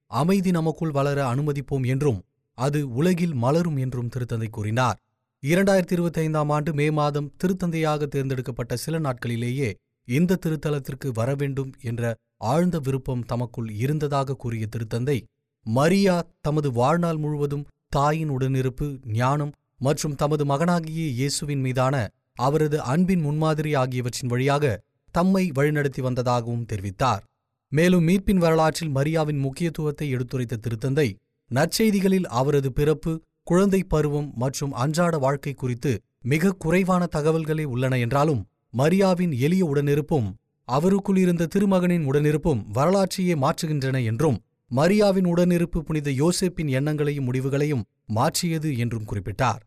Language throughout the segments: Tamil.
அமைதி நமக்குள் வளர அனுமதிப்போம் என்றும் அது உலகில் மலரும் என்றும் திருத்தந்தை கூறினார் இரண்டாயிரத்தி இருபத்தி ஐந்தாம் ஆண்டு மே மாதம் திருத்தந்தையாக தேர்ந்தெடுக்கப்பட்ட சில நாட்களிலேயே இந்த திருத்தலத்திற்கு வரவேண்டும் என்ற ஆழ்ந்த விருப்பம் தமக்குள் இருந்ததாக கூறிய திருத்தந்தை மரியா தமது வாழ்நாள் முழுவதும் தாயின் உடனிருப்பு ஞானம் மற்றும் தமது மகனாகிய இயேசுவின் மீதான அவரது அன்பின் முன்மாதிரி ஆகியவற்றின் வழியாக தம்மை வழிநடத்தி வந்ததாகவும் தெரிவித்தார் மேலும் மீட்பின் வரலாற்றில் மரியாவின் முக்கியத்துவத்தை எடுத்துரைத்த திருத்தந்தை நற்செய்திகளில் அவரது பிறப்பு குழந்தை பருவம் மற்றும் அன்றாட வாழ்க்கை குறித்து மிக குறைவான தகவல்களே உள்ளன என்றாலும் மரியாவின் எளிய உடனிருப்பும் அவருக்குள் இருந்த திருமகனின் உடனிருப்பும் வரலாற்றையே மாற்றுகின்றன என்றும் மரியாவின் உடனிருப்பு புனித யோசேப்பின் எண்ணங்களையும் முடிவுகளையும் மாற்றியது என்றும் குறிப்பிட்டார்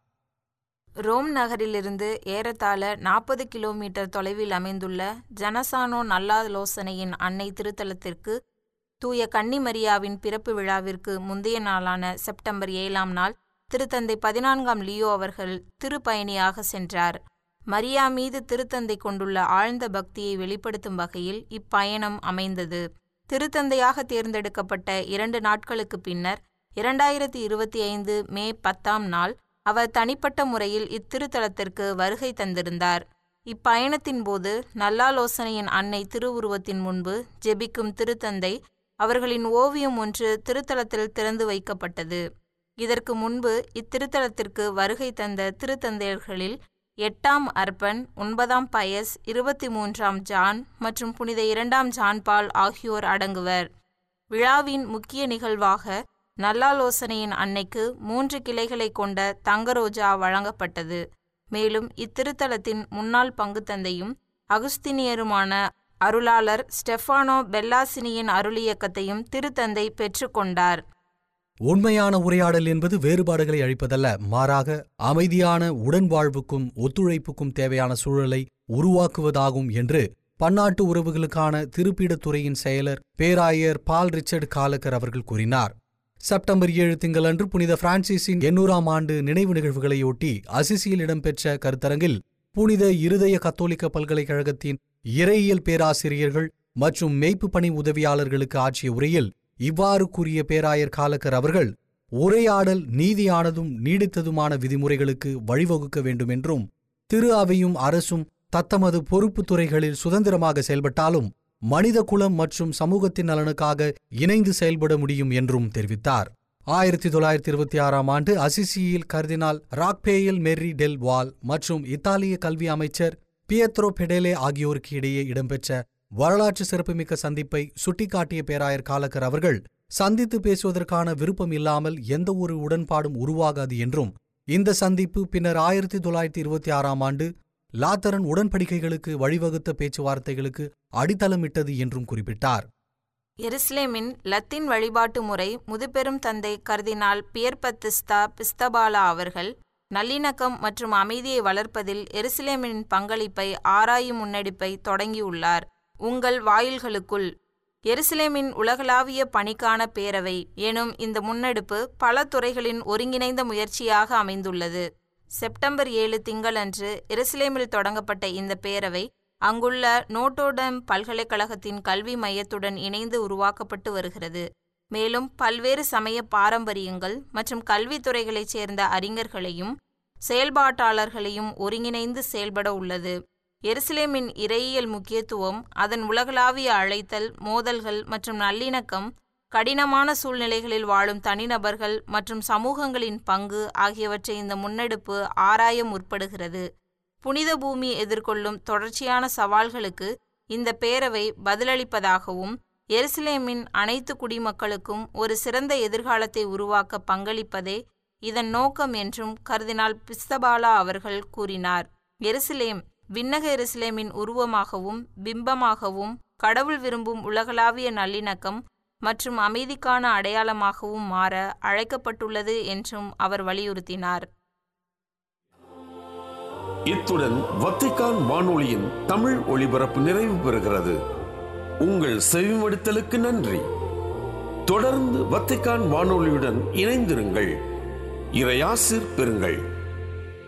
ரோம் நகரிலிருந்து ஏறத்தாழ நாற்பது கிலோமீட்டர் தொலைவில் அமைந்துள்ள ஜனசானோ நல்லாலோசனையின் அன்னை திருத்தலத்திற்கு தூய கன்னிமரியாவின் பிறப்பு விழாவிற்கு முந்தைய நாளான செப்டம்பர் ஏழாம் நாள் திருத்தந்தை பதினான்காம் லியோ அவர்கள் திருப்பயணியாக சென்றார் மரியா மீது திருத்தந்தை கொண்டுள்ள ஆழ்ந்த பக்தியை வெளிப்படுத்தும் வகையில் இப்பயணம் அமைந்தது திருத்தந்தையாக தேர்ந்தெடுக்கப்பட்ட இரண்டு நாட்களுக்கு பின்னர் இரண்டாயிரத்தி இருபத்தி ஐந்து மே பத்தாம் நாள் அவர் தனிப்பட்ட முறையில் இத்திருத்தலத்திற்கு வருகை தந்திருந்தார் இப்பயணத்தின் போது நல்லாலோசனையின் அன்னை திருவுருவத்தின் முன்பு ஜெபிக்கும் திருத்தந்தை அவர்களின் ஓவியம் ஒன்று திருத்தலத்தில் திறந்து வைக்கப்பட்டது இதற்கு முன்பு இத்திருத்தலத்திற்கு வருகை தந்த திருத்தந்தையர்களில் எட்டாம் அர்பன் ஒன்பதாம் பயஸ் இருபத்தி மூன்றாம் ஜான் மற்றும் புனித இரண்டாம் ஜான் பால் ஆகியோர் அடங்குவர் விழாவின் முக்கிய நிகழ்வாக நல்லாலோசனையின் அன்னைக்கு மூன்று கிளைகளை கொண்ட தங்கரோஜா வழங்கப்பட்டது மேலும் இத்திருத்தலத்தின் முன்னாள் பங்குத்தந்தையும் அகுஸ்தினியருமான அருளாளர் ஸ்டெஃபானோ பெல்லாசினியின் அருளியக்கத்தையும் திருத்தந்தை பெற்றுக்கொண்டார் உண்மையான உரையாடல் என்பது வேறுபாடுகளை அழிப்பதல்ல மாறாக அமைதியான உடன்வாழ்வுக்கும் ஒத்துழைப்புக்கும் தேவையான சூழலை உருவாக்குவதாகும் என்று பன்னாட்டு உறவுகளுக்கான திருப்பீடத்துறையின் செயலர் பேராயர் பால் ரிச்சர்ட் காலக்கர் அவர்கள் கூறினார் செப்டம்பர் ஏழு திங்களன்று புனித பிரான்சிஸின் எண்ணூறாம் ஆண்டு நினைவு நிகழ்வுகளையொட்டி அசிசியில் இடம்பெற்ற கருத்தரங்கில் புனித இருதய கத்தோலிக்க பல்கலைக்கழகத்தின் இறையியல் பேராசிரியர்கள் மற்றும் மெய்ப்பு பணி உதவியாளர்களுக்கு ஆற்றிய உரையில் இவ்வாறு கூறிய பேராயர் காலக்கர் அவர்கள் உரையாடல் நீதியானதும் நீடித்ததுமான விதிமுறைகளுக்கு வழிவகுக்க வேண்டும் என்றும் திரு அவையும் அரசும் தத்தமது பொறுப்பு துறைகளில் சுதந்திரமாக செயல்பட்டாலும் மனித குலம் மற்றும் சமூகத்தின் நலனுக்காக இணைந்து செயல்பட முடியும் என்றும் தெரிவித்தார் ஆயிரத்தி தொள்ளாயிரத்தி இருபத்தி ஆறாம் ஆண்டு அசிசியில் கர்தினால் ராக்பேயில் மெர்ரி டெல் வால் மற்றும் இத்தாலிய கல்வி அமைச்சர் பியத்ரோ பெடேலே ஆகியோருக்கு இடையே இடம்பெற்ற வரலாற்று சிறப்புமிக்க சந்திப்பை சுட்டிக்காட்டிய பேராயர் காலக்கர் அவர்கள் சந்தித்து பேசுவதற்கான விருப்பம் இல்லாமல் எந்த ஒரு உடன்பாடும் உருவாகாது என்றும் இந்த சந்திப்பு பின்னர் ஆயிரத்தி தொள்ளாயிரத்தி இருபத்தி ஆறாம் ஆண்டு லாத்தரன் உடன்படிக்கைகளுக்கு வழிவகுத்த பேச்சுவார்த்தைகளுக்கு அடித்தளமிட்டது என்றும் குறிப்பிட்டார் எருசலேமின் லத்தீன் வழிபாட்டு முறை முதுபெரும் தந்தை கர்தினால் பியர்பத்திஸ்தா பிஸ்தபாலா அவர்கள் நல்லிணக்கம் மற்றும் அமைதியை வளர்ப்பதில் எருசலேமின் பங்களிப்பை ஆராயும் முன்னெடுப்பை தொடங்கியுள்ளார் உங்கள் வாயில்களுக்குள் எருசலேமின் உலகளாவிய பணிக்கான பேரவை எனும் இந்த முன்னெடுப்பு பல துறைகளின் ஒருங்கிணைந்த முயற்சியாக அமைந்துள்ளது செப்டம்பர் ஏழு திங்களன்று எருசலேமில் தொடங்கப்பட்ட இந்த பேரவை அங்குள்ள நோட்டோடம் பல்கலைக்கழகத்தின் கல்வி மையத்துடன் இணைந்து உருவாக்கப்பட்டு வருகிறது மேலும் பல்வேறு சமய பாரம்பரியங்கள் மற்றும் கல்வித்துறைகளைச் சேர்ந்த அறிஞர்களையும் செயல்பாட்டாளர்களையும் ஒருங்கிணைந்து செயல்பட உள்ளது எருசலேமின் இறையியல் முக்கியத்துவம் அதன் உலகளாவிய அழைத்தல் மோதல்கள் மற்றும் நல்லிணக்கம் கடினமான சூழ்நிலைகளில் வாழும் தனிநபர்கள் மற்றும் சமூகங்களின் பங்கு ஆகியவற்றை இந்த முன்னெடுப்பு ஆராய முற்படுகிறது புனித பூமி எதிர்கொள்ளும் தொடர்ச்சியான சவால்களுக்கு இந்த பேரவை பதிலளிப்பதாகவும் எருசலேமின் அனைத்து குடிமக்களுக்கும் ஒரு சிறந்த எதிர்காலத்தை உருவாக்க பங்களிப்பதே இதன் நோக்கம் என்றும் கர்தினால் பிஸ்தபாலா அவர்கள் கூறினார் எருசலேம் விண்ணக எருசலேமின் உருவமாகவும் பிம்பமாகவும் கடவுள் விரும்பும் உலகளாவிய நல்லிணக்கம் மற்றும் அமைதிக்கான அடையாளமாகவும் மாற அழைக்கப்பட்டுள்ளது என்றும் அவர் வலியுறுத்தினார் இத்துடன் வத்திக்கான் வானொலியின் தமிழ் ஒளிபரப்பு நிறைவு பெறுகிறது உங்கள் செவிமடுத்தலுக்கு நன்றி தொடர்ந்து வத்திக்கான் வானொலியுடன் இணைந்திருங்கள் இறையாசிர் பெறுங்கள்